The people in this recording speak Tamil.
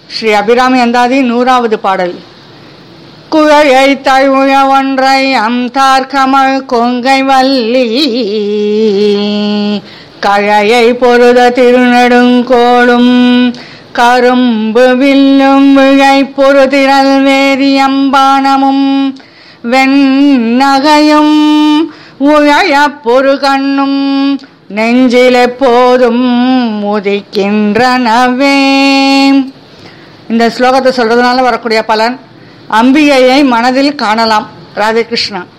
ஸ்ரீ அபிராமி அந்தாதி நூறாவது பாடல் குழையை தழுய ஒன்றை அம்தார் கமல் கொங்கை வள்ளி கழையை பொருத திருநெடுங்கோளும் கரும்பு வில்லும் விழை பொருதிரல் வேதியம்பானமும் வெண்ணகையும் உழைய பொறு கண்ணும் நெஞ்சில் எப்போதும் உதிக்கின்றனவே இந்த ஸ்லோகத்தை சொல்றதுனால வரக்கூடிய பலன் அம்பிகையை மனதில் காணலாம் ராதே கிருஷ்ணா